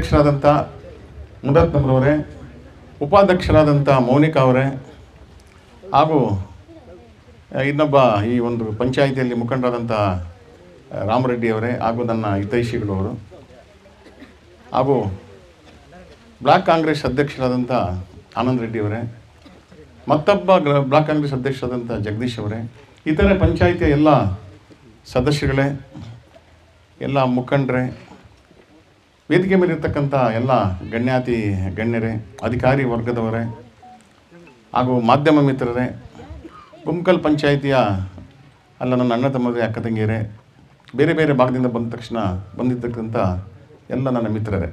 ಅಧ್ಯಕ್ಷರಾದಂಥ ಮುದತ್ನಮ್ರವರೇ ಉಪಾಧ್ಯಕ್ಷರಾದಂಥ ಮೌನಿಕಾ ಅವರೇ ಹಾಗೂ ಆ, ಇನ್ನೊಬ್ಬ ಈ ಒಂದು ಪಂಚಾಯಿತಿಯಲ್ಲಿ ಮುಖಂಡರಾದಂಥ ಆ, ರಾಮರೆಡ್ಡಿ ಅವರೇ ಹಾಗೂ ನನ್ನ ಹಿತೈಷಿಗಳು ಅವರು ಹಾಗೂ ಬ್ಲಾಕ್ ಕಾಂಗ್ರೆಸ್ ಅಧ್ಯಕ್ಷರಾದಂಥ ಆನಂದ್ ರೆಡ್ಡಿ ಅವರೇ ಮತ್ತೊಬ್ಬ ಗ್ರ- ಬ್ಲಾಕ್ ಕಾಂಗ್ರೆಸ್ ಅಧ್ಯಕ್ಷರಾದಂಥ ಜಗದೀಶ್ ಅವರೇ ಇತರೆ ಪಂಚಾಯಿತಿಯ ಎಲ್ಲ ಸದಸ್ಯಗಳೇ ಎಲ್ಲ ಮುಖಂಡರೇ ವೇದಿಕೆ ಮೇಲಿರ್ತಕ್ಕಂಥ ಎಲ್ಲ ಗಣ್ಯಾತಿ ಗಣ್ಯರೇ ಅಧಿಕಾರಿ ವರ್ಗದವರೇ ಹಾಗೂ ಮಾಧ್ಯಮ ಮಿತ್ರರೇ ಗುಮ್ಕಲ್ ಪಂಚಾಯಿತಿಯ ಅಲ್ಲ ನನ್ನ ಅಣ್ಣ ತಮ್ಮದೇ ಅಕ್ಕ ತಂಗಿಯರೇ ಬೇರೆ ಬೇರೆ ಭಾಗದಿಂದ ಬಂದ ತಕ್ಷಣ ಬಂದಿರ್ತಕ್ಕಂಥ ಎಲ್ಲ ನನ್ನ ಮಿತ್ರರೇ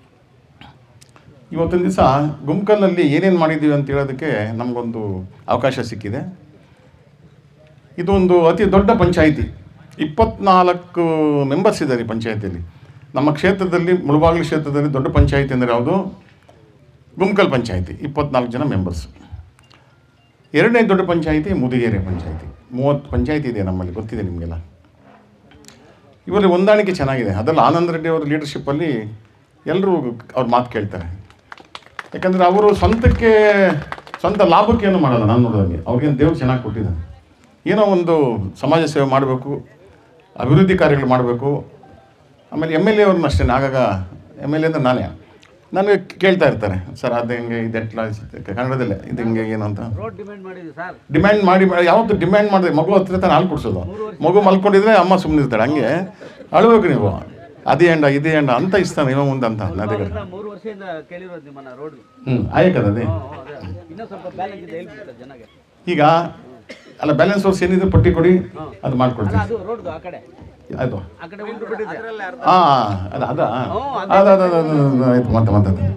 ಇವತ್ತಿನ ದಿವಸ ಗುಮ್ಕಲ್ನಲ್ಲಿ ಏನೇನು ಮಾಡಿದ್ದೀವಿ ಅಂತ ಹೇಳೋದಕ್ಕೆ ನಮಗೊಂದು ಅವಕಾಶ ಸಿಕ್ಕಿದೆ ಇದು ಒಂದು ಅತಿ ದೊಡ್ಡ ಪಂಚಾಯಿತಿ ಇಪ್ಪತ್ನಾಲ್ಕು ಮೆಂಬರ್ಸ್ ಇದ್ದಾರೆ ಈ ಪಂಚಾಯಿತಿಯಲ್ಲಿ ನಮ್ಮ ಕ್ಷೇತ್ರದಲ್ಲಿ ಮುಳಬಾಗಿಲು ಕ್ಷೇತ್ರದಲ್ಲಿ ದೊಡ್ಡ ಪಂಚಾಯಿತಿ ಅಂದರೆ ಯಾವುದು ಗುಮ್ಕಲ್ ಪಂಚಾಯಿತಿ ಇಪ್ಪತ್ನಾಲ್ಕು ಜನ ಮೆಂಬರ್ಸ್ ಎರಡನೇ ದೊಡ್ಡ ಪಂಚಾಯಿತಿ ಮುದಿಗೆರೆ ಪಂಚಾಯಿತಿ ಮೂವತ್ತು ಪಂಚಾಯಿತಿ ಇದೆ ನಮ್ಮಲ್ಲಿ ಗೊತ್ತಿದೆ ನಿಮಗೆಲ್ಲ ಇವರಲ್ಲಿ ಹೊಂದಾಣಿಕೆ ಚೆನ್ನಾಗಿದೆ ಅದರಲ್ಲಿ ಆನಂದ್ ರೆಡ್ಡಿ ಅವರ ಲೀಡರ್ಶಿಪ್ಪಲ್ಲಿ ಎಲ್ಲರೂ ಅವ್ರ ಮಾತು ಕೇಳ್ತಾರೆ ಯಾಕಂದರೆ ಅವರು ಸ್ವಂತಕ್ಕೆ ಸ್ವಂತ ಲಾಭಕ್ಕೆ ಏನು ಮಾಡಲ್ಲ ನಾನು ನೋಡೋದಂಗೆ ಅವ್ರಿಗೇನು ದೇವ್ರು ಚೆನ್ನಾಗಿ ಕೊಟ್ಟಿದ್ದಾನೆ ಏನೋ ಒಂದು ಸಮಾಜ ಸೇವೆ ಮಾಡಬೇಕು ಅಭಿವೃದ್ಧಿ ಕಾರ್ಯಗಳು ಮಾಡಬೇಕು ಆಮೇಲೆ ಎಮ್ ಎಲ್ ಎ ಅವ್ರನ್ನ ಅಷ್ಟೇ ಆಗಾಗ ಎಮ್ ಎಲ್ ಎ ಅಂದರೆ ನಾನೇ ನನಗೆ ಕೇಳ್ತಾ ಇರ್ತಾರೆ ಸರ್ ಅದು ಹೆಂಗೆ ಇದೆಟ್ಲ ಕನ್ನಡದಲ್ಲೇ ಇದು ಹೆಂಗೆ ಏನು ಅಂತ ರೋಡ್ ಡಿಮ್ಯಾಂಡ್ ಮಾಡಿದ್ವಿ ಸರ್ ಡಿಮ್ಯಾಂಡ್ ಮಾಡಿ ಮಾಡಿ- ಯಾವತ್ತು ಡಿಮ್ಯಾಂಡ್ ಮಾಡಿದೆ ಮಗು ಹತ್ರ ತಾನು ಹಾಲು ಕುಡಿಸೋದು ಮಗು ಮಲ್ಕೊಂಡಿದ್ರೆ ಅಮ್ಮ ಸುಮ್ಮನೆ ಇರ್ತಾಳೆ ಹಂಗೆ ಅಳಬೇಕು ನೀವು ಅದೇ ಎಂಡ ಇದೇ ಎಂಡ ಅಂತ ಇಸ್ತಾನೆ ಇವ ಮುಂದೆ ಅಂತ ಅದೇ ಅವ್ರನ್ನ ಮೂರು ವರ್ಷದಿಂದ ಕೇಳಿರೋದು ನಿಮ್ಮನ್ನ ರೋಡ್ ಹ್ಞೂ ಆಯ್ಕದ ಇನ್ನೂ ಸ್ವಲ್ಪ ಬ್ಯಾಲೆನ್ಸ್ ಇದೆ ಹೇಳ್ಬಿಡ್ತಾರೆ ಜನಗೆ ಈಗ ಅಲ್ಲ ಬ್ಯಾಲೆನ್ಸ್ ಸೋರ್ಸ್ ಏನಿದೆ ಪಟ್ಟಿ ಕೊಡಿ ಅದು ಅಲ್ಲ ಮಾಡ್ಕೊಡ್ತೀನಿ ಅದು ರೋಡ್ದು ಆ ಕಡೆ ಆಯ್ತು ಆ ಕಡೆ ಉಂಟು ಬಿಟ್ಟಿದೆ ಹಾಂ ಅದ ಅದ ಅದ ಅದ ಅದ, ಅದ, ಆಯ್ತು ಮತ್ತೆ ಮತ್ತೆ ಅದು.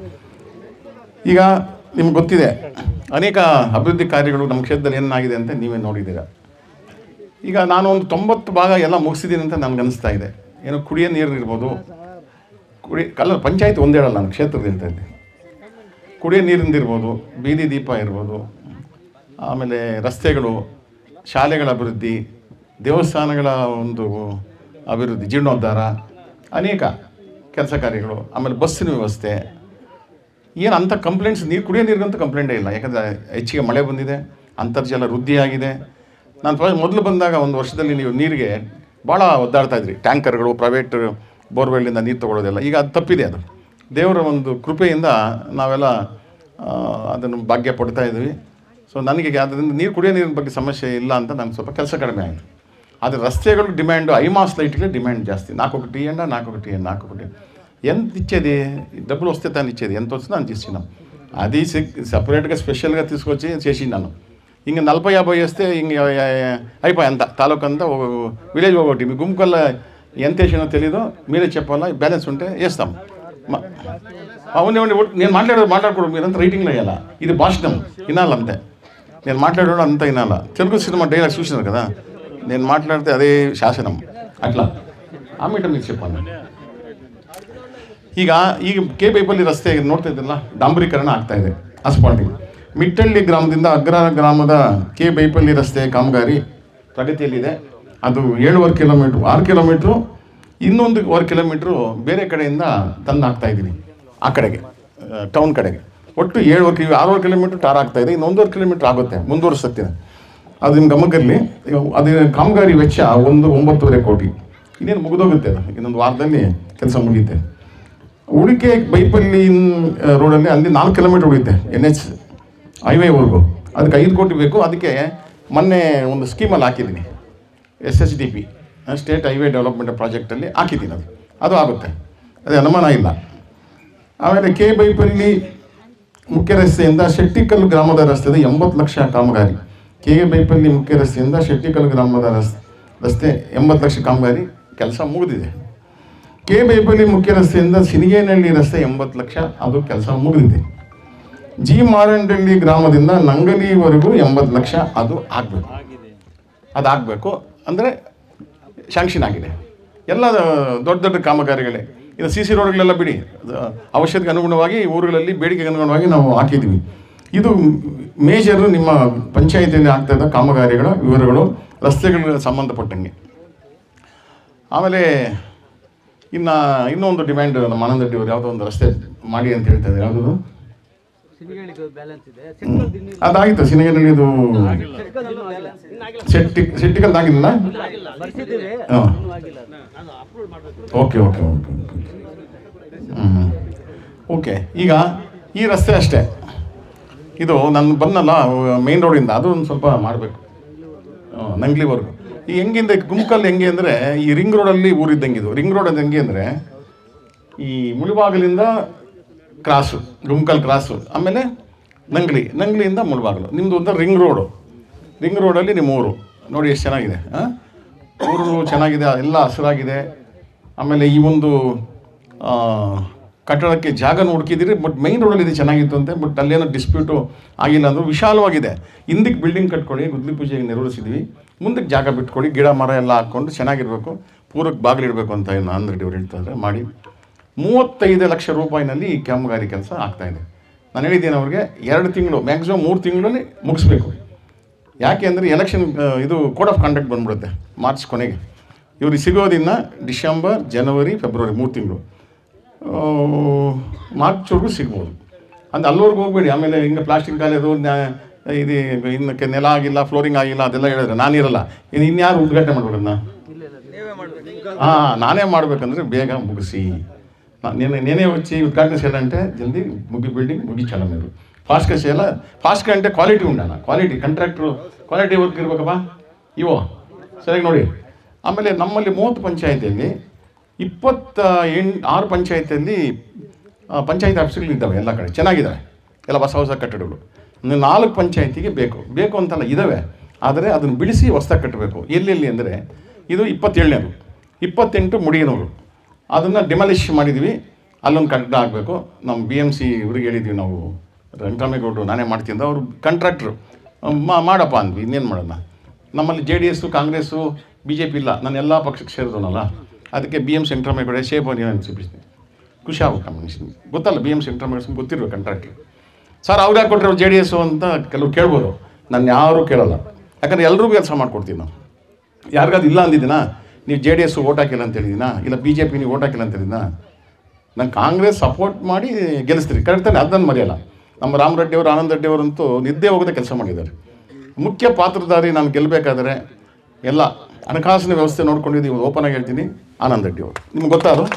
ಈಗ ನಿಮ್ಗೆ ಗೊತ್ತಿದೆ ಅನೇಕ ಅಭಿವೃದ್ಧಿ ಕಾರ್ಯಗಳು ನಮ್ಮ ಕ್ಷೇತ್ರದಲ್ಲಿ ಏನಾಗಿದೆ ಅಂತ ನೀವೇ ನೋಡಿದ್ದೀರ ಈಗ ನಾನು ಒಂದು ತೊಂಬತ್ತು ಭಾಗ ಎಲ್ಲ ಮುಗಿಸಿದ್ದೀನಿ ಅಂತ ನನಗೆ ಅನಿಸ್ತಾ ಇದೆ ಏನೋ ಕುಡಿಯೋ ನೀರು ಇರ್ಬೋದು ಕುಡಿ ಕಲ್ಲ ಪಂಚಾಯತ್ ಒಂದೇ ಹೇಳಲ್ಲ ನಾನು ಕ್ಷೇತ್ರದ ಹೇಳ್ತಾ ಇದ್ದೆ ಕುಡಿಯೋ ನೀರಿಂದ ಇರ್ಬೋದು ಬೀದಿ ದೀಪ ಇರ್ಬೋದು ಆಮೇಲೆ ರಸ್ತೆಗಳು ಶಾಲೆಗಳ ಅಭಿವೃದ್ಧಿ ದೇವಸ್ಥಾನಗಳ ಒಂದು ಅಭಿವೃದ್ಧಿ ಜೀರ್ಣೋದ್ಧಾರ ಅನೇಕ ಕೆಲಸ ಕಾರ್ಯಗಳು ಆಮೇಲೆ ಬಸ್ಸಿನ ವ್ಯವಸ್ಥೆ ಏನು ಅಂಥ ಕಂಪ್ಲೇಂಟ್ಸ್ ನೀರು ಕುಡಿಯೋ ನೀರಿಗಂತೂ ಕಂಪ್ಲೇಂಟೇ ಇಲ್ಲ ಯಾಕಂದರೆ ಹೆಚ್ಚಿಗೆ ಮಳೆ ಬಂದಿದೆ ಅಂತರ್ಜಲ ವೃದ್ಧಿಯಾಗಿದೆ ನಾನು ಫ- ಮೊದಲು ಬಂದಾಗ ಒಂದು ವರ್ಷದಲ್ಲಿ ನೀವು ನೀರಿಗೆ ಭಾಳ ಒದ್ದಾಡ್ತಾ ಇದ್ರಿ ಟ್ಯಾಂಕರ್ಗಳು ಪ್ರೈವೇಟ್ ಬೋರ್ವೆಲ್ಲಿಂದ ನೀರು ತೊಗೊಳೋದೆಲ್ಲ ಈಗ ಅದು ತಪ್ಪಿದೆ ಅದು ದೇವರ ಒಂದು ಕೃಪೆಯಿಂದ ನಾವೆಲ್ಲ ಆ, ಅದನ್ನು ಭಾಗ್ಯ ಪಡ್ತಾ ಇದ್ವಿ ಸೊ ನನಗೆ ಅದರಿಂದ ನೀರು ಕುಡಿಯೋ ನೀರಿನ ಬಗ್ಗೆ ಸಮಸ್ಯೆ ಇಲ್ಲ ಅಂತ ನಂಗೆ ಸ್ವಲ್ಪ ಕೆಲಸ ಕಡಿಮೆ ಆಯಿತು ಆದರೆ ರಸ್ತೆಗಳು ಡಿಮ್ಯಾಂಡು ಐಮಾಸ್ లైట్కి డిమాండ్ జాస్తి నాకు ఒకటి ఇవ్వండి నాకు ఒకటి ఇవ్వండి నాకు ఒకటి ఎంత ఇచ్చేది డబ్బులు వస్తే తను ఇచ్చేది ఎంత వస్తుందో అంత ఇచ్చినాం అది సపరేట్గా స్పెషల్గా తీసుకొచ్చి చేసినాను ఇంక నలభై యాభై వేస్తే ఇంక అయిపోయి అంత తాలూకు అంతా ఒక విలేజ్ ఒకటి మీ గుంపుకల్ల ఎంత వేసినో తెలీదో మీరే చెప్పాలా బ్యాలెన్స్ ఉంటే వేస్తాం మ- అవునండి నేను మాట్లాడేది మాట్లాడకూడదు మీరంతా రైటింగ్లో వేయాలా ఇది భాషణం వినాలంతే నేను మాట్లాడేవాడు అంతా వినాలా తెలుగు సినిమా డైలాగ్ చూసినారు కదా నేను మాట్లాడితే అదే శాసనం అట్లా ఆ మీట మీకు చెప్పాను ಈಗ ಈಗ ಕೆ ಬೈಪಲ್ಲಿ ರಸ್ತೆ ನೋಡ್ತಾ ಇದ್ರಲ್ಲ ಡಾಂಬರೀಕರಣ ಆಗ್ತಾ ಇದೆ ಅಸ್ಪಾಲ್ಟಿಂಗ್ ಮಿಟ್ಟಳ್ಳಿ ಗ್ರಾಮದಿಂದ ಅಗ್ರ ಗ್ರಾಮದ ಕೆ ಬೈಪಲ್ಲಿ ರಸ್ತೆ ಕಾಮಗಾರಿ ಪ್ರಗತಿಯಲ್ಲಿದೆ ಅದು ಏಳುವರೆ ಕಿಲೋಮೀಟ್ರು ಆರು ಕಿಲೋಮೀಟ್ರು ಇನ್ನೊಂದುವರೆ ಕಿಲೋಮೀಟ್ರು ಬೇರೆ ಕಡೆಯಿಂದ ತಂದು ಹಾಕ್ತಾ ಇದ್ದೀನಿ ಆ ಕಡೆಗೆ ಟೌನ್ ಕಡೆಗೆ ಒಟ್ಟು ಏಳುವರೆ ಕಿಲೋ ಆರೂವರೆ ಕಿಲೋಮೀಟ್ರ್ ಟಾರ್ ಆಗ್ತಾ ಇದೆ ಇನ್ನು ಒಂದೂವರೆ ಕಿಲೋಮೀಟ್ರ್ ಆಗುತ್ತೆ ಮುಂದುವರಿಸ್ತೀನಿ ಅದು ನಿಮ್ಮ ಗಮನದಲ್ಲಿ ಅದು ಕಾಮಗಾರಿ ವೆಚ್ಚ ಒಂದು ಒಂಬತ್ತುವರೆ ಕೋಟಿ ಇನ್ನೇನು ಮುಗಿದೋಗುತ್ತೆ ಅದು ಇನ್ನೊಂದು ವಾರದಲ್ಲಿ ಕೆಲಸ ಮುಗಿಯುತ್ತೆ ಉಳಿಕೆ ಬೈಪಲ್ಲಿ ರೋಡಲ್ಲಿ ಅಲ್ಲಿ ನಾಲ್ಕು ಕಿಲೋಮೀಟ್ರ್ ಉಳಿಯುತ್ತೆ ಎನ್ ಎಚ್ ಹೈವೇವರೆಗೂ ಅದಕ್ಕೆ ಐದು ಕೋಟಿ ಬೇಕು ಅದಕ್ಕೆ ಮೊನ್ನೆ ಒಂದು ಸ್ಕೀಮಲ್ಲಿ ಹಾಕಿದ್ದೀನಿ S S D P state highway development ಪ್ರಾಜೆಕ್ಟಲ್ಲಿ ಹಾಕಿದ್ದೀನಿ ಅದು ಅದು ಆಗುತ್ತೆ ಅದೇ ಅನುಮಾನ ಇಲ್ಲ ಆಮೇಲೆ ಕೆ ಬೈಪಲ್ಲಿ ಮುಖ್ಯ ರಸ್ತೆಯಿಂದ ಶೆಟ್ಟಿಕಲ್ಲು ಗ್ರಾಮದ ರಸ್ತೆದ ಎಂಬತ್ತು ಲಕ್ಷ ಕಾಮಗಾರಿ ಕೆ ಬೈಪಲ್ಲಿ ಮುಖ್ಯ ರಸ್ತೆಯಿಂದ ಶೆಟ್ಟಿಕಲ್ಲು ಗ್ರಾಮದ ರಸ್ ರಸ್ತೆ ಎಂಬತ್ತು ಲಕ್ಷ ಕಾಮಗಾರಿ ಕೆಲಸ ಮುಗಿದಿದೆ ಕೆ ಬೈಪಲ್ಲಿ ಮುಖ್ಯ ರಸ್ತೆಯಿಂದ ಸಿನಿಗೇನಹಳ್ಳಿ ರಸ್ತೆ ಎಂಬತ್ತು ಲಕ್ಷ ಅದು ಕೆಲಸ ಮುಗಿದಿದೆ ಜಿ ಮಾರಂಡಳ್ಳಿ ಗ್ರಾಮದಿಂದ ನಂಗಲಿವರೆಗೂ ಎಂಬತ್ತು ಲಕ್ಷ ಅದು ಆಗಬೇಕು ಅದಾಗಬೇಕು ಅಂದರೆ ಶಾಂಕ್ಷನ್ ಆಗಿದೆ ಎಲ್ಲ ದೊಡ್ಡ ದೊಡ್ಡ ಕಾಮಗಾರಿಗಳೇ ಇನ್ನು ಸಿ ಸಿ ರೋಡ್ಗಳೆಲ್ಲ ಬಿಡಿ ಅದು ಅವಶ್ಯಕತೆಗೆ ಅನುಗುಣವಾಗಿ ಊರುಗಳಲ್ಲಿ ಬೇಡಿಕೆಗೆ ಅನುಗುಣವಾಗಿ ನಾವು ಹಾಕಿದ್ದೀವಿ ಇದು ಮೇಜರು ನಿಮ್ಮ ಪಂಚಾಯಿತಿಯಲ್ಲಿ ಆಗ್ತಾ ಇದ್ದ ಕಾಮಗಾರಿಗಳ ವಿವರಗಳು ರಸ್ತೆಗಳಿಗೆ ಸಂಬಂಧಪಟ್ಟಂಗೆ ಆಮೇಲೆ ಇನ್ನು ಇನ್ನೊಂದು ಡಿಮ್ಯಾಂಡ್ ನಮ್ಮ ಆನಂದ್ ರೆಡ್ಡಿ ಅವರು ಯಾವುದೋ ಒಂದು ರಸ್ತೆ ಮಾಡಿ ಅಂತ ಹೇಳ್ತಾ ಇದ್ದಾರೆ ಯಾವುದದು ಸಿನಿಗಳಿಗೆ ಬ್ಯಾಲೆನ್ಸ್ ಇದೆ ಸೆಟ್ಕಲ್ ದಿನ ಅದಾಗಿತ್ತು ಸಿನಿಗಲ್ಲಿದು ಸೆಟ್ಕಲ್ ಇನ್ನೂ ಆಗಿಲ್ಲ ಸೆಟ್ಟಿ ಸೆಟ್ಟಿಕಲ್ ಆಗಿಲ್ಲ ಬರ್ಸಿದ್ದೀವಿ ಹಾಂ ಇನ್ನೂ ಆಗಿಲ್ಲ ನಾನು ಅಪ್ಲೋಡ್ ಮಾಡಬೇಕು ಓಕೆ ಓಕೆ ಓಕೆ ಹ್ಞೂ ಓಕೆ ಈಗ ಈ ರಸ್ತೆ ಅಷ್ಟೇ ಇದು ನಾನು ಬಂದಲ್ಲ ಮೇನ್ ರೋಡಿಂದ ಅದು ಒಂದು ಸ್ವಲ್ಪ ಮಾಡಬೇಕು ನಂಗ್ಲಿವರೆಗೂ ಈ ಹೆಂಗಿಂದ ಗುಂಕಲ್ ಹೆಂಗೆ ಅಂದರೆ ಈ ರಿಂಗ್ ರೋಡಲ್ಲಿ ಊರಿದ್ದಂಗೆ ಇದು ರಿಂಗ್ ರೋಡ್ ಅದು ಹೆಂಗೆ ಅಂದರೆ ಈ ಮುಳುಬಾಗಿಲಿಂದ ಕ್ರಾಸು ಗುಂಕಲ್ ಕ್ರಾಸು ಆಮೇಲೆ ನಂಗ್ಲಿ ನಂಗ್ಲಿಯಿಂದ ಮುಳುಬಾಗಿಲು ನಿಮ್ಮದು ಒಂದು ರಿಂಗ್ ರೋಡು ರಿಂಗ್ ರೋಡಲ್ಲಿ ನಿಮ್ಮ ಊರು ನೋಡಿ ಎಷ್ಟು ಚೆನ್ನಾಗಿದೆ ಆ? ಊರು ಚೆನ್ನಾಗಿದೆ ಎಲ್ಲ ಹಸಿರಾಗಿದೆ ಆಮೇಲೆ ಈ ಒಂದು ಆ, ಕಟ್ಟಡಕ್ಕೆ ಜಾಗ ಹುಡುಕಿದಿರಿ ಬಟ್ ಮೈನ್ ರೋಡಲ್ಲಿ ಇದು ಚೆನ್ನಾಗಿತ್ತು ಅಂತೆ ಬಟ್ ಅಲ್ಲೇನೋ ಡಿಸ್ಪ್ಯೂಟು ಆಗಿಲ್ಲ ಅಂದರೂ ವಿಶಾಲವಾಗಿದೆ ಹಿಂದಕ್ಕೆ ಬಿಲ್ಡಿಂಗ್ ಕಟ್ಕೊಳ್ಳಿ ಗುದ್ಲಿ ಪೂಜೆಗೆ ನೆರವೇರಿಸಿದ್ವಿ ಮುಂದಕ್ಕೆ ಜಾಗ ಬಿಟ್ಕೊಳ್ಳಿ ಗಿಡ ಮರ ಎಲ್ಲ ಹಾಕ್ಕೊಂಡು ಚೆನ್ನಾಗಿರಬೇಕು ಪೂರಕ್ಕೆ ಬಾಗಿಲಿಡಬೇಕು ಅಂತ ಏನು ಆಂಧ್ರಡಿ ಅವ್ರು ಹೇಳ್ತಾ ಇದ್ದಾರೆ ಮಾಡಿ ಮೂವತ್ತೈದು ಲಕ್ಷ ರೂಪಾಯಿನಲ್ಲಿ ಈ ಕಾಮಗಾರಿ ಕೆಲಸ ಆಗ್ತಾಯಿದೆ ನಾನು ಹೇಳಿದ್ದೀನಿ ಅವ್ರಿಗೆ ಎರಡು ತಿಂಗಳು ಮ್ಯಾಕ್ಸಿಮಮ್ ಮೂರು ತಿಂಗಳಲ್ಲಿ ಮುಗಿಸ್ಬೇಕು ಯಾಕೆ ಅಂದರೆ ಎಲೆಕ್ಷನ್ ಇದು ಕೋಡ್ ಆಫ್ ಕಾಂಡಕ್ಟ್ ಬಂದ್ಬಿಡುತ್ತೆ ಮಾರ್ಚ್ ಕೊನೆಗೆ ಇವ್ರಿಗೆ ಸಿಗೋದಿನ್ನ ಡಿಸೆಂಬರ್ ಜನವರಿ ಫೆಬ್ರವರಿ ಮೂರು ತಿಂಗಳು ಮಾರ್ಚ್ವರೆಗೂ ಸಿಗ್ಬೋದು ಅಂದ್ರೆ ಅಲ್ಲಿವರೆಗೂ ಹೋಗ್ಬೇಡಿ ಆಮೇಲೆ ಹಿಂಗೆ ಪ್ಲಾಸ್ಟಿಕ್ ಕಾಲೇದು ಇದು ಇನ್ನಕ್ಕೆ ನೆಲ ಆಗಿಲ್ಲ ಫ್ಲೋರಿಂಗ್ ಆಗಿಲ್ಲ ಅದೆಲ್ಲ ಹೇಳಿದ್ರೆ ನಾನಿರಲ್ಲ ಇನ್ನು ಇನ್ಯಾರು ಉದ್ಘಾಟನೆ ಮಾಡ್ಬೇಕನ್ನ ಹಾಂ ನಾನೇ ಮಾಡ್ಬೇಕಂದ್ರೆ ಬೇಗ ಮುಗಿಸಿ ನಾ- నేనే నేనే వచ్చి ఉద్ఘాటన చేయాలంటే జల్దీ ముగ్గు బిల్డింగ్ ముగించాలి మీరు ఫాస్ట్గా చేయాలా ఫాస్ట్గా అంటే క్వాలిటీ ఉండాలి ಕ್ವಾಲಿಟಿ ಕಾಂಟ್ರಾಕ್ಟ್ರು ಕ್ವಾಲಿಟಿ ವರ್ಕ್ ಇರ್ಬೇಕಪ್ಪ ಇವು ಸರಿಯಾಗಿ ನೋಡಿ ಆಮೇಲೆ ನಮ್ಮಲ್ಲಿ ಮೂವತ್ತು ಪಂಚಾಯತಿಯಲ್ಲಿ ಇಪ್ಪತ್ತ ಎಂಟು ಆರು ಪಂಚಾಯತಿಯಲ್ಲಿ ಪಂಚಾಯತ್ ಆಫೀಸ್ಗಳು ಇದ್ದಾವೆ ಎಲ್ಲ ಕಡೆ ಚೆನ್ನಾಗಿದ್ದಾವೆ ಎಲ್ಲ ಹೊಸ ಹೊಸ ಕಟ್ಟಡಗಳು ಇನ್ನು ನಾಲ್ಕು ಪಂಚಾಯತಿಗೆ ಬೇಕು ಬೇಕು ಅಂತಲ್ಲ ಇದ್ದಾವೆ ಆದರೆ ಅದನ್ನು ಬಿಡಿಸಿ ಹೊಸ್ದಾಗಿ ಕಟ್ಟಬೇಕು ಎಲ್ಲೆಲ್ಲಿ ಅಂದರೆ ಇದು ಇಪ್ಪತ್ತೇಳನೇದು ಇಪ್ಪತ್ತೆಂಟು ಮುಡಿಯನೂರು ಅದನ್ನು ಡಿಮಾಲಿಷ್ ಮಾಡಿದ್ವಿ ಅಲ್ಲೊಂದು ಕಟ್ಟಡ ಆಗಬೇಕು ನಮ್ಮ ಬಿ ಎಮ್ ಸಿ ಇವ್ರಿಗೆ ಹೇಳಿದ್ವಿ ನಾವು ವೆಂಕಟರಾಮೇಗೌಡರು ನಾನೇ ಮಾಡ್ತೀನಿ ಅಂತ ಅವರು ಕಾಂಟ್ರಾಕ್ಟ್ರು ಮಾ ಮಾಡಪ್ಪ ಅಂದ್ವಿ ಇನ್ನೇನು ಮಾಡೋಣ ನಮ್ಮಲ್ಲಿ J D S Congress B J P ಇಲ್ಲ ನಾನು ಎಲ್ಲ ಪಕ್ಷಕ್ಕೆ ಸೇರಿದವನಲ್ಲ ಅದಕ್ಕೆ ಬಿ ಎಮ್ ವೆಂಕಟರಾಮೇಗೌಡ ಶೇಪನಿ ಅನಿಸಿಬಿಸ್ತೀನಿ ಖುಷಿ ಆಗ್ಬೇಕು ಕಮ್ಯುನಿಸ್ಟ್ ಗೊತ್ತಲ್ಲ ಬಿ ಎಮ್ ವೆಂಕಟರಾಮೇಗೌಡ ಗೊತ್ತಿರ್ಬೇಕು ಕಾಂಟ್ರಾಕ್ಟ್ರು ಸರ್ ಅವ್ರು ಯಾಕೆ ಕೊಟ್ಟರೆ ಜೆ ಡಿ ಎಸ್ಸು ಅಂತ ಕೆಲವ್ರು ಕೇಳ್ಬೋದು ನಾನು ಯಾರೂ ಕೇಳಲ್ಲ ಯಾಕಂದರೆ ಎಲ್ರಿಗೂ ಕೆಲಸ ಮಾಡ್ಕೊಡ್ತೀವಿ ನಾವು ಯಾರಿಗಾದ್ರು ಇಲ್ಲ ಅಂದಿದ್ದೀನಾ ನೀವು ಜೆ ಡಿ ಎಸ್ ಓಟ್ ಹಾಕಿಲ್ಲ ಅಂತ ಹೇಳಿದಿನಾ ಇಲ್ಲ ಬಿ ಜೆ ಪಿ ನೀವು ಓಟ್ ಹಾಕಿಲ್ಲ ಅಂತ ಹೇಳಿದಿನಾ ನಾನು ಕಾಂಗ್ರೆಸ್ ಸಪೋರ್ಟ್ ಮಾಡಿ ಗೆಲ್ಲಿಸ್ತೀರಿ ಕರೆಕ್ಟ್ ತಾನೆ ಅದನ್ನು ಮರೆಯಲ್ಲ ನಮ್ಮ ರಾಮರೆಡ್ಡಿ ಅವರು ಆನಂದ್ ರೆಡ್ಡಿ ಅವರಂತೂ ನಿದ್ದೆ ಹೋಗದೆ ಕೆಲಸ ಮಾಡಿದ್ದಾರೆ ಮುಖ್ಯ ಪಾತ್ರಧಾರಿ ನಾನು ಗೆಲ್ಲಬೇಕಾದ್ರೆ ಎಲ್ಲ ಹಣಕಾಸಿನ ವ್ಯವಸ್ಥೆ ನೋಡ್ಕೊಂಡಿದ್ದೀವಿ ಓಪನ್ ಆಗಿ ಹೇಳ್ತೀನಿ ಆನಂದ್ ರೆಡ್ಡಿ ಅವರು ನಿಮ್ಗೆ ಗೊತ್ತಾ ಅದು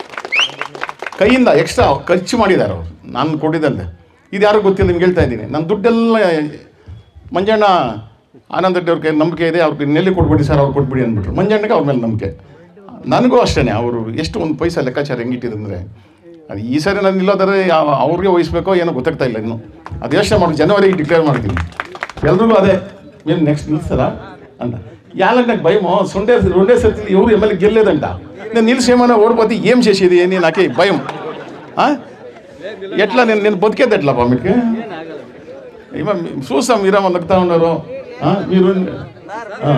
ಕೈಯಿಂದ ಎಕ್ಸ್ಟ್ರಾ ಖರ್ಚು ಮಾಡಿದ್ದಾರೆ ಅವರು ನಾನು ಕೊಟ್ಟಿದ್ದಂತೆ ಇದು ಯಾರಿಗೂ ಗೊತ್ತಿಲ್ಲ ನಿಮ್ಗೆ ಹೇಳ್ತಾ ಇದ್ದೀನಿ ನನ್ನ ದುಡ್ಡೆಲ್ಲ ಮಂಜಣ್ಣ ಆನಂದ್ ರೆಡ್ಡಿ ಅವ್ರ ಕೈ ನಂಬಿಕೆ ಇದೆ ಅವ್ರಿಗೆ ನೆಲ್ಲಿ ಕೊಟ್ಬಿಡಿ ಸರ್ ಅವ್ರು ಕೊಟ್ಬಿಡಿ ಅಂದ್ಬಿಟ್ರು ಮಂಜಣ್ಣಗೆ ಅವ್ರ ಮೇಲೆ ನಂಬಿಕೆ ನನಗೂ ಅಷ್ಟೇ ಅವರು ಎಷ್ಟು ಒಂದು ಪೈಸಾ ಲೆಕ್ಕಾಚಾರ ಹೆಂಗಿಟ್ಟಿರಂದರೆ ಅದು ಈ ಸರಿ ನಾನು ನಿಲ್ಲೋದಾದ್ರೆ ಯಾವ- ಅವ್ರಿಗೆ ವಹಿಸ್ಬೇಕೋ ಏನೋ ಗೊತ್ತಾಗ್ತಾ ಇಲ್ಲ ಇನ್ನು ಅದು ಯೋಚನೆ ಮಾಡಿ ಜನವರಿಗೆ ಡಿಕ್ಲೇರ್ ಮಾಡ್ತೀನಿ ಎಲ್ರಿಗೂ ಅದೇ ಏನು ನೆಕ್ಸ್ಟ್ ನಿಲ್ಸಲ್ಲ ಅಂತ యాలంటే నాకు భయము సొండే రెండే సర్తి ఎవరు ఎమ్మెల్యే గెలలేదంట నేను నిలిచేమన్నా ఓడిపోతే ఏం చేసేది అని నాకే భయం ఆ? ఎట్లా నేను నేను బతికేది ఎట్లా మీకు ఇవ చూస్తాం మీరేమో నగ్గుతా ఉన్నారు ఆ? మీరు ఆ.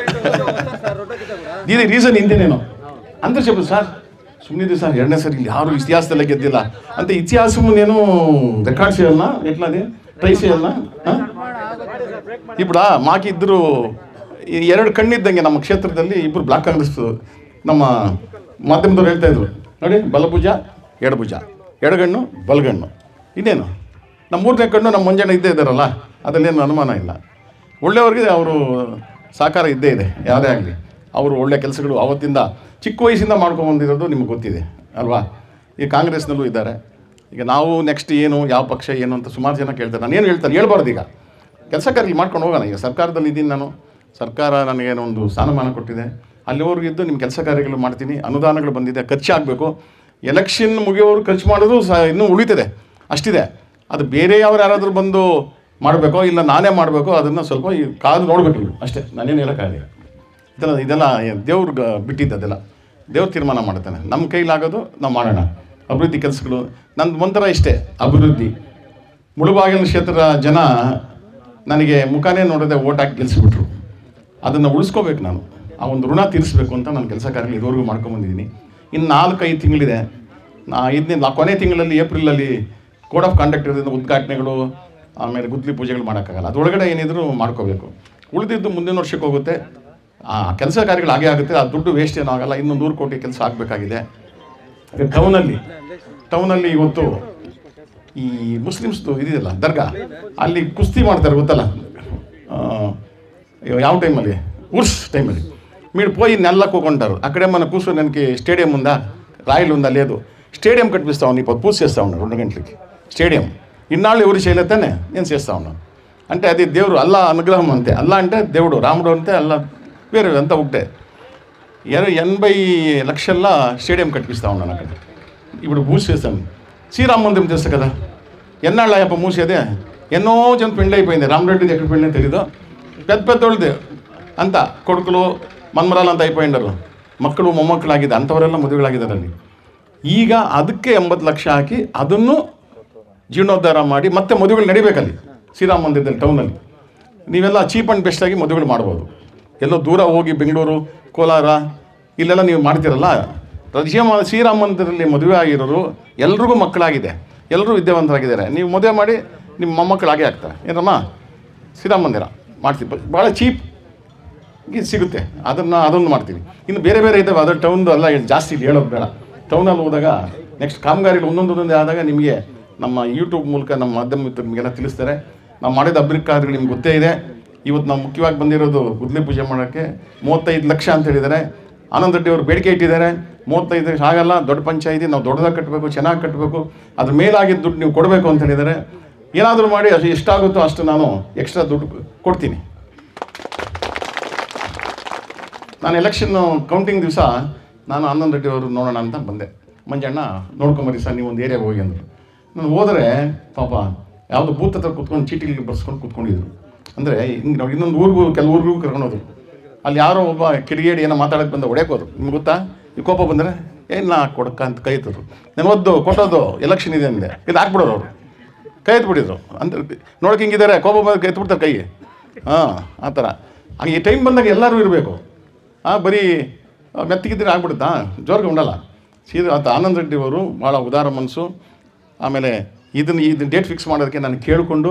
ఇది ರೀಸನ್ ಹಿಂದೆ నేను అందరూ చెప్పు సార్ ಸುಮ್ಮನಿದೆ ಸರ್ ಎರಡನೇ ಸರಿ ಇಲ್ಲಿ ಯಾರು ಇತಿಹಾಸದಲ್ಲೇ ಗೆದ್ದಿಲ್ಲ ಅಂತ ಇತಿಹಾಸ నేను ರೆಕಾರ್ಡ್ చేయాలనా ఎట్లా అది ట్రై చేయాలనా ఆ? ఇప్పుడు ಮಾಕಿದ್ರು ಈ ಎರಡು ಕಣ್ಣಿದ್ದಂಗೆ ನಮ್ಮ ಕ್ಷೇತ್ರದಲ್ಲಿ ಇಬ್ಬರು ಬ್ಲಾಕ್ ಕಾಂಗ್ರೆಸ್ ನಮ್ಮ ಮಾಧ್ಯಮದವ್ರು ಹೇಳ್ತಾ ಇದ್ರು ನೋಡಿ ಬಲಭುಜ ಎಡಭುಜ ಎಡಗಣ್ಣು ಬಲಗಣ್ಣು ಇನ್ನೇನು ನಮ್ಮ ಮೂರನೇ ಕಣ್ಣು ನಮ್ಮ ಮುಂಜಾನೆ ಇದ್ದೇ ಇದ್ದಾರಲ್ಲ ಅದರಲ್ಲೇನು ಅನುಮಾನ ಇಲ್ಲ ಒಳ್ಳೆಯವ್ರಿಗೆ ಅವರು ಸಹಕಾರ ಇದ್ದೇ ಇದೆ ಯಾರೇ ಆಗಲಿ ಅವರು ಒಳ್ಳೆ ಕೆಲಸಗಳು ಅವತ್ತಿಂದ ಚಿಕ್ಕ ವಯಸ್ಸಿಂದ ಮಾಡ್ಕೊಂಬಂದಿರೋದು ನಿಮ್ಗೆ ಗೊತ್ತಿದೆ ಅಲ್ವಾ ಈ ಕಾಂಗ್ರೆಸ್ನಲ್ಲೂ ಇದ್ದಾರೆ ಈಗ ನಾವು ನೆಕ್ಸ್ಟ್ ಏನು ಯಾವ ಪಕ್ಷ ಏನು ಅಂತ ಸುಮಾರು ಜನ ಕೇಳ್ತಾರೆ ನಾನು ಏನು ಹೇಳ್ತಾರೆ ಹೇಳ್ಬಾರ್ದು ಈಗ ಕೆಲಸ ಕಾರ್ಯ ಮಾಡ್ಕೊಂಡು ಹೋಗೋಣ ಈಗ ಸರ್ಕಾರದಲ್ಲಿ ಇದ್ದೀನಿ ನಾನು ಸರ್ಕಾರ ನನಗೇನೋ ಒಂದು ಸ್ಥಾನಮಾನ ಕೊಟ್ಟಿದೆ ಅಲ್ಲಿವರೆಗೂ ಇದ್ದು ನಿಮ್ಮ ಕೆಲಸ ಕಾರ್ಯಗಳು ಮಾಡ್ತೀನಿ ಅನುದಾನಗಳು ಬಂದಿದೆ ಖರ್ಚಾಗಬೇಕು ಎಲೆಕ್ಷನ್ ಮುಗಿಯೋರು ಖರ್ಚು ಮಾಡೋದು ಸಹ ಇನ್ನೂ ಉಳಿತದೆ ಅಷ್ಟಿದೆ ಅದು ಬೇರೆ ಯಾರು ಯಾರಾದರೂ ಬಂದು ಮಾಡಬೇಕೋ ಇಲ್ಲ ನಾನೇ ಮಾಡಬೇಕೋ ಅದನ್ನು ಸ್ವಲ್ಪ ಈ ಕಾದು ನೋಡಬೇಕು ನೀವು ಅಷ್ಟೇ ನಾನೇನು ಹೇಳೋಕ್ಕಾಗಲ್ಲ ಇದೆಲ್ಲ ಇದೆಲ್ಲ ದೇವ್ರಿಗೆ ಬಿಟ್ಟಿದ್ದು ಅದೆಲ್ಲ ದೇವ್ರು ತೀರ್ಮಾನ ಮಾಡ್ತಾನೆ ನಮ್ಮ ಕೈಲಾಗೋದು ನಾವು ಮಾಡೋಣ ಅಭಿವೃದ್ಧಿ ಕೆಲಸಗಳು ನಂದು ಒಂಥರ ಇಷ್ಟೇ ಅಭಿವೃದ್ಧಿ ಮುಳುಬಾಗಿಲು ಕ್ಷೇತ್ರದ ಜನ ನನಗೆ ಮುಖಾನೇ ನೋಡದೆ ಓಟ್ ಹಾಕಿ ಗೆಲ್ಲಿಸ್ಬಿಟ್ರು ಅದನ್ನು ಉಳಿಸ್ಕೋಬೇಕು ನಾನು ಆ ಒಂದು ಋಣ ತೀರಿಸಬೇಕು ಅಂತ ನಾನು ಕೆಲಸ ಕಾರ್ಯ ಇದುವರೆಗೂ ಮಾಡ್ಕೊಂಬಂದಿದ್ದೀನಿ ಇನ್ನು ನಾಲ್ಕೈದು ತಿಂಗಳಿದೆ ನಾ ಐದನೇ ನಾ ಕೊನೆ ತಿಂಗಳಲ್ಲಿ ಏಪ್ರಿಲಲ್ಲಿ ಕೋಡ್ ಆಫ್ ಕಾಂಡಕ್ಟ್ ಇರೋದ್ರಿಂದ ಉದ್ಘಾಟನೆಗಳು ಆಮೇಲೆ ಗುದ್ಲಿ ಪೂಜೆಗಳು ಮಾಡೋಕ್ಕಾಗಲ್ಲ ಅದರೊಳಗಡೆ ಏನಿದ್ರು ಮಾಡ್ಕೋಬೇಕು ಉಳಿದಿದ್ದು ಮುಂದಿನ ವರ್ಷಕ್ಕೆ ಹೋಗುತ್ತೆ ಆ ಕೆಲಸ ಕಾರ್ಯಗಳು ಹಾಗೆ ಆಗುತ್ತೆ ಆ ದುಡ್ಡು ವೇಸ್ಟ್ ಏನೂ ಆಗಲ್ಲ ಇನ್ನೂ ನೂರು ಕೋಟಿ ಕೆಲಸ ಆಗಬೇಕಾಗಿದೆ ಟೌನಲ್ಲಿ ಟೌನಲ್ಲಿ ಇವತ್ತು ಈ ಮುಸ್ಲಿಮ್ಸ್ದು ಇದೆಯಲ್ಲ ದರ್ಗಾ ಅಲ್ಲಿ ಕುಸ್ತಿ ಮಾಡ್ತಾರೆ ಗೊತ್ತಲ್ಲ ಆ, ಯಾವ ಟೈಮಲ್ಲಿ ಉರ್ಸ್ ಟೈಮಲ್ಲಿ మీరు పోయి నెలకు కొంటారు అక్కడే మన కూర్చోడానికి స్టేడియం ఉందా రాయలు ఉందా లేదు స్టేడియం కట్టిస్తా ఉన్నాను ఇప్పుడు పూజ చేస్తా ఉన్నాను రెండు గంటలకి స్టేడియం ఇన్నాళ్ళు ఎవరు చేయలేదనే నేను చేస్తా ఉన్నాను అంటే అది దేవుడు అల్లా అనుగ్రహం అంతే అల్లా అంటే దేవుడు రాముడు అంటే అల్లా వేరే అంతా ఒకటే ఎన- ఎనభై లక్షల్లో స్టేడియం కట్టిస్తా ఉన్నాను అక్కడ ఇప్పుడు పూజ చేస్తాను శ్రీరామ మందిరం చేస్తా కదా ఎన్నాళ్ళు అయ్యప్ప మూసేదే ఎన్నో జన పెళ్ళి అయిపోయింది రామరెడ్డిది ఎక్కడ పెళ్ళి తెలీదు పెద్ద పెద్దోళ్ళది అంత కొడుకులు ಮನ್ಮರಾಲ್ ಅಂತ అయిపోయింಡರು ಮಕ್ಕಳು ಮೊಮ್ಮಕ್ಕಳಾಗಿದೆ ಅಂಥವರೆಲ್ಲ ಮದುವೆಗಳಾಗಿದ್ದಾರೆ ಅಲ್ಲಿ ಈಗ ಅದಕ್ಕೆ ಎಂಬತ್ತು ಲಕ್ಷ ಹಾಕಿ ಅದನ್ನು ಜೀರ್ಣೋದ್ಧಾರ ಮಾಡಿ ಮತ್ತೆ ಮದುವೆಗಳು ನಡಿಬೇಕಲ್ಲಿ ಶ್ರೀರಾಮ ಮಂದಿರದಲ್ಲಿ ಟೌನಲ್ಲಿ ನೀವೆಲ್ಲ ಚೀಪ್ ಆ್ಯಂಡ್ ಬೆಸ್ಟಾಗಿ ಮದುವೆಗಳು ಮಾಡ್ಬೋದು ಎಲ್ಲೋ ದೂರ ಹೋಗಿ ಬೆಂಗಳೂರು ಕೋಲಾರ ಇಲ್ಲೆಲ್ಲ ನೀವು ಮಾಡ್ತೀರಲ್ಲ ರಜಿಯಮ ಶ್ರೀರಾಮ ಮಂದಿರದಲ್ಲಿ ಮದುವೆ ಆಗಿರೋರು ಎಲ್ರಿಗೂ ಮಕ್ಕಳಾಗಿದೆ ಎಲ್ಲರೂ ವಿದ್ಯಾವಂತರಾಗಿದ್ದಾರೆ ನೀವು ಮದುವೆ ಮಾಡಿ ನಿಮ್ಮ ಮೊಮ್ಮಕ್ಕಳಾಗೆ ಆಗ್ತಾರೆ ಏನಮ್ಮ ಶ್ರೀರಾಮ ಮಂದಿರ ಮಾಡ್ತೀವಿ ಭಾಳ ಚೀಪ್ ಇದು ಸಿಗುತ್ತೆ ಅದನ್ನು ಅದೊಂದು ಮಾಡ್ತೀವಿ ಇನ್ನು ಬೇರೆ ಬೇರೆ ಇದ್ದಾವೆ ಅದು ಟೌನ್ದು ಎಲ್ಲ ಇಲ್ಲಿ ಜಾಸ್ತಿ ಇಲ್ಲಿ ಹೇಳೋದು ಬೇಡ ಟೌನಲ್ಲಿ ಹೋದಾಗ ನೆಕ್ಸ್ಟ್ ಕಾಮಗಾರಿಗಳು ಒಂದೊಂದು ಒಂದೊಂದೇ ಆದಾಗ ನಿಮಗೆ ನಮ್ಮ ಯೂಟ್ಯೂಬ್ ಮೂಲಕ ನಮ್ಮ ಮಾಧ್ಯಮ ಮಿತ್ರರು ನಿಮಗೆಲ್ಲ ತಿಳಿಸ್ತಾರೆ ನಾವು ಮಾಡಿದ ಅಭಿವೃದ್ಧಿ ನಿಮ್ಗೆ ಗೊತ್ತೇ ಇದೆ ಇವತ್ತು ನಾವು ಮುಖ್ಯವಾಗಿ ಬಂದಿರೋದು ಗುದ್ಲಿ ಪೂಜೆ ಮಾಡೋಕ್ಕೆ ಮೂವತ್ತೈದು ಲಕ್ಷ ಅಂತ ಹೇಳಿದ್ದಾರೆ ಆನಂದ್ ರೆಡ್ಡಿ ಅವರು ಬೇಡಿಕೆ ಇಟ್ಟಿದ್ದಾರೆ ಮೂವತ್ತೈದು ಲಕ್ಷ ಆಗಲ್ಲ ದೊಡ್ಡ ಪಂಚಾಯಿತಿ ನಾವು ದೊಡ್ಡದಾಗಿ ಕಟ್ಟಬೇಕು ಚೆನ್ನಾಗಿ ಕಟ್ಟಬೇಕು ಅದ್ರ ಮೇಲಾಗಿದ್ದ ದುಡ್ಡು ನೀವು ಕೊಡಬೇಕು ಅಂತ ಹೇಳಿದ್ದಾರೆ ಏನಾದರೂ ಮಾಡಿ ಅದು ಎಷ್ಟಾಗುತ್ತೋ ಅಷ್ಟು ನಾನು ಎಕ್ಸ್ಟ್ರಾ ದುಡ್ಡು ಕೊಡ್ತೀನಿ ನಾನು ಎಲೆಕ್ಷನ್ ಕೌಂಟಿಂಗ್ ದಿವಸ ನಾನು ಆನಂದ್ ರೆಡ್ಡಿ ಅವರು ನೋಡೋಣ ಅಂತ ಬಂದೆ ಮಂಜಣ್ಣ ನೋಡ್ಕೊಂಬರಿ ಸರ್ ನೀವು ಒಂದು ಏರಿಯಾಗೆ ಹೋಗಿ ಅಂದರು ನಾನು ಹೋದರೆ ಪಾಪ ಯಾವುದೋ ಬೂತ್ ಹತ್ರ ಕೂತ್ಕೊಂಡು ಚೀಟಿಗೆ ಬರ್ಸ್ಕೊಂಡು ಕೂತ್ಕೊಂಡಿದ್ರು ಅಂದರೆ ಹಿಂಗೆ ನಾವು ಇನ್ನೊಂದು ಊರಿಗೂ ಕೆಲವು ಊರಿಗೂ ಕರ್ಕೊಂಡೋದ್ರು ಅಲ್ಲಿ ಯಾರೋ ಒಬ್ಬ ಕಿಡಿಗೇಡಿ ಏನೋ ಮಾತಾಡೋಕ್ಕೆ ಬಂದ ಹೊಡೆಯಕ್ಕೆ ಹೋದ್ರು ನಿಮ್ಗೆ ಗೊತ್ತಾ ಈ ಕೋಪ ಬಂದರೆ ಏನ ಕೊಡಕ್ಕ ಅಂತ ಕೈ ಎತ್ತಿದ್ರು ನಾನು ಒದ್ದು ಕೊಟ್ಟೋದು ಎಲೆಕ್ಷನ್ ಇದೆ ಅಂದೆ ಇದು ಹಾಕ್ಬಿಡೋರು ಅವರು ಕೈ ಎತ್ಬಿಟ್ಟಿದ್ರು ಅಂತ ನೋಡಕ್ಕೆ ಹಿಂಗಿದ್ದಾರೆ ಕೋಪ ಬಂದ ಎತ್ಬಿಡ್ತಾರೆ ಕೈ ಹಾಂ ಆ ಥರ ಹಾಗೆ ಈ ಟೈಮ್ ಬಂದಾಗ ಎಲ್ಲರೂ ಇರಬೇಕು ಹಾಂ ಬರೀ ಆ, ಮೆತ್ತಗಿದ್ರೆ ಆಗ್ಬಿಡುತ್ತಾ ಜೋರ್ಗೆ ಉಂಡಲ್ಲ ಸೀದಾ ಆತ ಆನಂದ್ ರೆಡ್ಡಿ ಅವರು ಭಾಳ ಉದಾರ ಮನಸ್ಸು ಆಮೇಲೆ ಇದನ್ನು ಇದನ್ನ ಡೇಟ್ ಫಿಕ್ಸ್ ಮಾಡೋದಕ್ಕೆ ನಾನು ಕೇಳಿಕೊಂಡು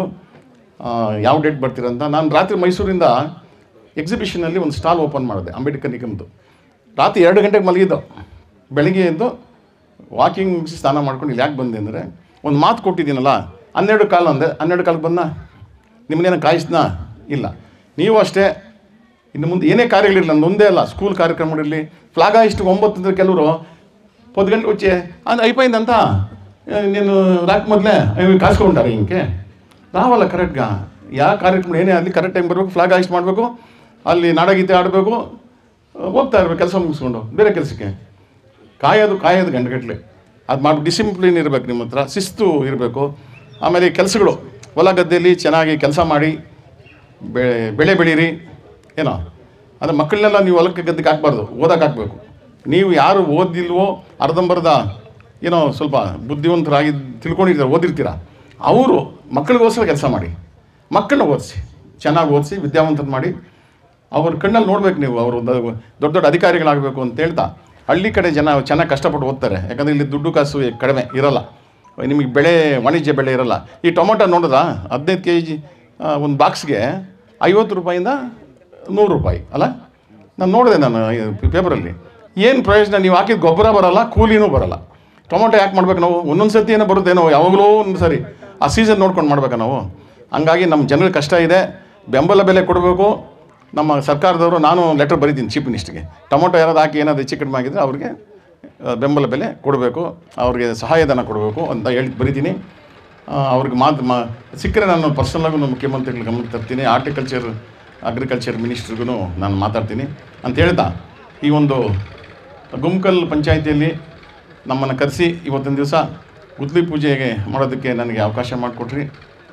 ಯಾವ ಡೇಟ್ ಬರ್ತೀರಂತ ನಾನು ರಾತ್ರಿ ಮೈಸೂರಿಂದ ಎಕ್ಸಿಬಿಷನಲ್ಲಿ ಒಂದು ಸ್ಟಾಲ್ ಓಪನ್ ಮಾಡಿದೆ ಅಂಬೇಡ್ಕರ್ ನಿಗಮ್ದು ರಾತ್ರಿ ಎರಡು ಗಂಟೆಗೆ ಮಲಗಿದ್ದು ಬೆಳಗ್ಗೆ ಎದ್ದು ವಾಕಿಂಗ್ ಮುಗಿಸಿ ಸ್ನಾನ ಮಾಡ್ಕೊಂಡು ಇಲ್ಲಿ ಯಾಕೆ ಬಂದೆ ಅಂದರೆ ಒಂದು ಮಾತು ಕೊಟ್ಟಿದ್ದೀನಲ್ಲ ಹನ್ನೆರಡು ಕಾಲ ಅಂದೆ ಹನ್ನೆರಡು ಕಾಲಕ್ಕೆ ಬಂದ ನಿಮ್ಮನ್ನೇನು ಕಾಯಿಸ್ನಾ ಇಲ್ಲ ನೀವು ಅಷ್ಟೇ ಇನ್ನು ಮುಂದೆ ಏನೇ ಕಾರ್ಯಗಳಿರಲಿ ನಂದು ಒಂದೇ ಅಲ್ಲ ಸ್ಕೂಲ್ ಕಾರ್ಯಕ್ರಮಗಳಿರಲಿ ಫ್ಲಾಗ ಇಷ್ಟು ಒಂಬತ್ತು ಅಂದರೆ ಕೆಲವರು ಪತ್ತು ಗಂಟೆ వచ్చి ಅದು అయిపోయిందంతా నేను రాకమొదలే అవి కాసుకుంటారు ఇంకే రావాల ಕರೆಕ್ಟ್గా ಯಾವ ಕಾರ್ಯಕ್ರಮ ಏನೇ ಆಗಲಿ ಕರೆಕ್ಟ್ ಟೈಮ್ ಬರಬೇಕು ಫ್ಲಾಗ್ ಹಾಯಿಸ್ಟ್ ಮಾಡಬೇಕು ಅಲ್ಲಿ ನಾಡಗೀತೆ ಆಡಬೇಕು ಹೋಗ್ತಾ ಇರ್ಬೇಕು ಕೆಲಸ ಮುಗಿಸ್ಕೊಂಡು ಬೇರೆ ಕೆಲಸಕ್ಕೆ ಕಾಯೋದು ಕಾಯೋದು ಗಂಟೆಗಟ್ಟಲೆ ಅದು ಮಾಡಿ ಡಿಸಿಪ್ಲಿನ್ ಇರಬೇಕು ನಿಮ್ಮ ಹತ್ರ ಶಿಸ್ತು ಇರಬೇಕು ಆಮೇಲೆ ಈ ಕೆಲಸಗಳು ಹೊಲ ಗದ್ದೆಯಲ್ಲಿ ಚೆನ್ನಾಗಿ ಕೆಲಸ ಮಾಡಿ ಬೆಳೆ ಬೆಳೆ ಬೆಳೀರಿ ಏನೋ ಅದು ಮಕ್ಕಳನ್ನೆಲ್ಲ ನೀವು ಹೊಲಕ್ಕೆ ಗದ್ದೆಗೆ ಹಾಕ್ಬಾರ್ದು ಓದಕ್ಕೆ ಹಾಕ್ಬೇಕು ನೀವು ಯಾರು ಓದಿಲ್ವೋ ಅರ್ಧಂಬರ್ಧ ಏನೋ ಸ್ವಲ್ಪ ಬುದ್ಧಿವಂತರಾಗಿ ತಿಳ್ಕೊಂಡಿರ್ತಾರೆ ಓದಿರ್ತೀರ ಅವರು ಮಕ್ಕಳಿಗೋಸ್ಕರ ಕೆಲಸ ಮಾಡಿ ಮಕ್ಕಳನ್ನ ಓದಿಸಿ ಚೆನ್ನಾಗಿ ಓದಿಸಿ ವಿದ್ಯಾವಂತನ ಮಾಡಿ ಅವ್ರ ಕಣ್ಣಲ್ಲಿ ನೋಡ್ಬೇಕು ನೀವು ಅವರು ದೊಡ್ಡ ದೊಡ್ಡ ಅಧಿಕಾರಿಗಳಾಗಬೇಕು ಅಂತ ಹೇಳ್ತಾ ಹಳ್ಳಿ ಕಡೆ ಜನ ಚೆನ್ನಾಗಿ ಕಷ್ಟಪಟ್ಟು ಓದ್ತಾರೆ ಯಾಕಂದರೆ ಇಲ್ಲಿ ದುಡ್ಡು ಕಾಸು ಕಡಿಮೆ ಇರಲ್ಲ ನಿಮಗೆ ಬೆಳೆ ವಾಣಿಜ್ಯ ಬೆಳೆ ಇರಲ್ಲ ಈ ಟೊಮೊಟೊ ನೋಡಿದ್ರಾ ಹದಿನೈದು ಕೆ ಜಿ ಒಂದು ಬಾಕ್ಸ್ಗೆ ಐವತ್ತು ರೂಪಾಯಿಂದ ನೂರು ರೂಪಾಯಿ ಅಲ್ಲ ನಾನು ನೋಡಿದೆ ನಾನು ಪೇಪರಲ್ಲಿ ಏನು ಪ್ರಯೋಜನ ನೀವು ಹಾಕಿದ ಗೊಬ್ಬರ ಬರಲ್ಲ ಕೂಲಿನೂ ಬರಲ್ಲ ಟೊಮೊಟೊ ಯಾಕೆ ಮಾಡ್ಬೇಕು ನಾವು ಒಂದೊಂದು ಸತಿ ಏನೋ ಬರುತ್ತೇನೋ ಯಾವಾಗಲೂ ಒಂದು ಸರಿ ಆ ಸೀಸನ್ ನೋಡ್ಕೊಂಡು ಮಾಡ್ಬೇಕಾ ನಾವು ಹಂಗಾಗಿ ನಮ್ಮ ಜನರಿಗೆ ಕಷ್ಟ ಇದೆ ಬೆಂಬಲ ಬೆಲೆ ಕೊಡಬೇಕು ನಮ್ಮ ಸರ್ಕಾರದವರು ನಾನು ಲೆಟರ್ ಬರೀತೀನಿ ಚೀಫ್ ಮಿನಿಸ್ಟ್ರಿಗೆ ಟೊಮೊಟೊ ಯಾರಾದ್ರು ಹಾಕಿ ಏನಾದರೂ ಹೆಚ್ಚು ಕಡಿಮೆ ಆಗಿದ್ರೆ ಅವ್ರಿಗೆ ಆ, ಬೆಂಬಲ ಬೆಲೆ ಕೊಡಬೇಕು ಅವ್ರಿಗೆ ಸಹಾಯಧನ ಕೊಡಬೇಕು ಅಂತ ಹೇಳಿ ಬರೀತೀನಿ ಆ, ಅವ್ರಿಗೆ ಮಾತು ಮಾ ಸಿಕ್ಕರೆ ನಾನು ಪರ್ಸನಲಾಗೂ ಮುಖ್ಯಮಂತ್ರಿಗಳ ಗಮನಕ್ಕೆ ತರ್ತೀನಿ ಆರ್ಟಿಕಲ್ಚರ್ ಅಗ್ರಿಕಲ್ಚರ್ ಮಿನಿಸ್ಟ್ರಿಗೂ ನಾನು ಮಾತಾಡ್ತೀನಿ ಅಂತ ಹೇಳ್ತಾ ಈ ಒಂದು ಗುಮ್ಕಲ್ ಪಂಚಾಯಿತಿಯಲ್ಲಿ ನಮ್ಮನ್ನು ಕರೆಸಿ ಇವತ್ತಿನ ದಿವಸ ಗುದ್ಲಿ ಪೂಜೆಗೆ ಮಾಡೋದಕ್ಕೆ ನನಗೆ ಅವಕಾಶ ಮಾಡಿಕೊಟ್ರಿ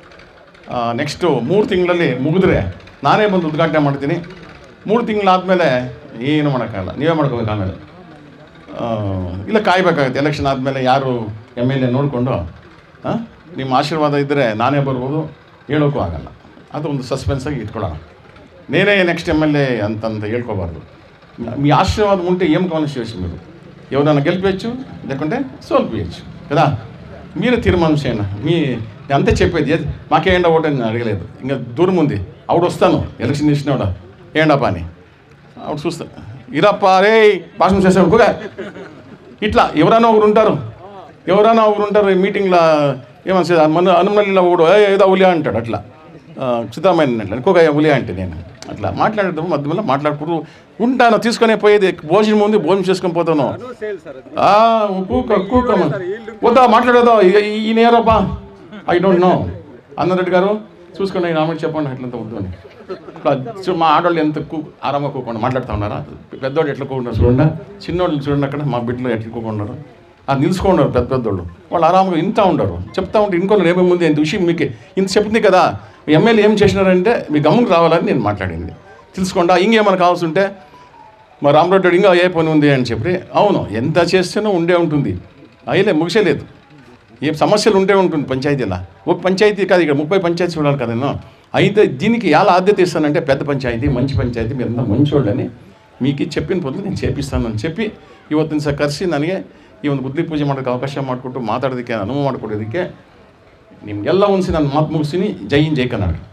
ನೆಕ್ಸ್ಟು ಮೂರು ತಿಂಗಳಲ್ಲಿ ಮುಗಿದ್ರೆ ನಾನೇ ಬಂದು ಉದ್ಘಾಟನೆ ಮಾಡ್ತೀನಿ ಮೂರು ತಿಂಗಳಾದಮೇಲೆ ಏನು ಮಾಡೋಕ್ಕಾಗಲ್ಲ ನೀವೇ ಮಾಡ್ಕೋಬೇಕು ಆಮೇಲೆ ಆ, ಇಲ್ಲ ಕಾಯಬೇಕಾಗುತ್ತೆ ಎಲೆಕ್ಷನ್ ಆದಮೇಲೆ ಯಾರು ಎಮ್ ಎಲ್ ಎ ನೋಡಿಕೊಂಡು ನಿಮ್ಮ ಆಶೀರ್ವಾದ ಇದ್ದರೆ ನಾನೇ ಬರ್ಬೋದು ಹೇಳೋಕ್ಕೂ ಆಗಲ್ಲ ಅದು ಒಂದು ಸಸ್ಪೆನ್ಸಾಗಿ ಇಟ್ಕೊಳ್ಳೋಣ నేనే నెక్స్ట్ ఎమ్మెల్యే అంతంత ಹೇಳ್కోಬಾರ್ದು మీ ఆశీర్వాదం ఉంటే ఏం కావాలని చేయొచ్చు మీరు ఎవరైనా గెలిపించచ్చు లేకుంటే సోల్పియచ్చు కదా మీరే తీర్మానం చేయండి మీ నేను అంతే చెప్పేది ఏది మాకేండా ఓటు అని అడగలేదు ఇంకా దూరం ఉంది ఆవిడ వస్తాను ఎలక్షన్ ఇచ్చినావిడ ఏండప్ప అని అప్పుడు చూస్తా ఇరప్ప రే భాషణ చేసావు కూడా ఇట్లా ఎవరైనా ఒకరు ఉంటారు ఎవరైనా ఒకరు ఉంటారు ఈ మీటింగ్లో ఏమని మన అనుమల్లిలో ఒకడు "ఏ, ఏదో ఉలియా అంటాడు అట్లా ఆ, సిద్ధమైన అట్లా ఇంకొక ఉలియా అంటే నేను అట్లా మాట్లాడేటప్పుడు మధ్యలో మాట్లాడుకుంటూ ఉంటాను తీసుకొని పోయేది భోజనం ఉంది భోజనం చేసుకొని పోతాను ఆ, కూక కూక వద్దా మాట్లాడేదో ఈ నేరప్పా I don't know Annareddy garu చూసుకోండి ఆయన ఆమె చెప్పండి ఎట్లంత వద్దు అని ఇట్లా చూ- మా ఆడవాళ్ళు ఎంత కూ ఆరామ కూకుండా మాట్లాడుతూ ఉన్నారా పెద్దవాళ్ళు ఎట్లా కూకుంటారు చూడండి చిన్నవాళ్ళు చూడండి అక్కడ మా బిడ్డలు ఎట్లా కూకున్నారు అది నిలుచుకున్నారు పెద్ద పెద్దోళ్ళు వాళ్ళు ఆరాముగా ఇంత ఉండరు చెప్తా ఉంటే ఇంకోళ్ళు ఏమేమి ముందు ఇంత విషయం మీకు ఇంత చెప్తుంది కదా ఎమ్మెల్యే ఏం చేసినారంటే మీ గమ్ముకు రావాలని నేను మాట్లాడింది తెలుసుకోండా ఇంకేమైనా కావాల్సి ఉంటే మా రామరెడ్డి ఇంకా ఏ పని ఉంది అని చెప్పి అవును ఎంత చేస్తేనో ఉండే ఉంటుంది అయ్యలే ముగిసేలేదు ఏ సమస్యలు ఉంటే ఉంటుంది పంచాయతీలో ఒక పంచాయతీ కాదు ఇక్కడ ముప్పై పంచాయతీ చూడాలి కదా నేను అయితే దీనికి ఎలా ఆద్యత ఇస్తానంటే పెద్ద పంచాయతీ మంచి పంచాయతీ మీరు అంతా మంచోళ్ళని మీకు చెప్పిన పొద్దు నేను చేపిస్తానని చెప్పಿ ಇವತ್ತಿನ ಸಹ ಕರೆಸಿ ನನಗೆ ಈ ಒಂದು ಬುದ್ಧಿ ಪೂಜೆ ಮಾಡೋಕ್ಕೆ ಅವಕಾಶ ಮಾಡಿಕೊಟ್ಟು ಮಾತಾಡೋದಕ್ಕೆ ಅನುವು ಮಾಡಿಕೊಡೋದಕ್ಕೆ ನಿಮಗೆಲ್ಲ ಒಂದ್ಸಿ ನಾನು ಮಾತು ಮುಗಿಸ್ತೀನಿ ಜೈ ಹಿಂದ್ ಜೈ ಕರ್ನಾಟಕ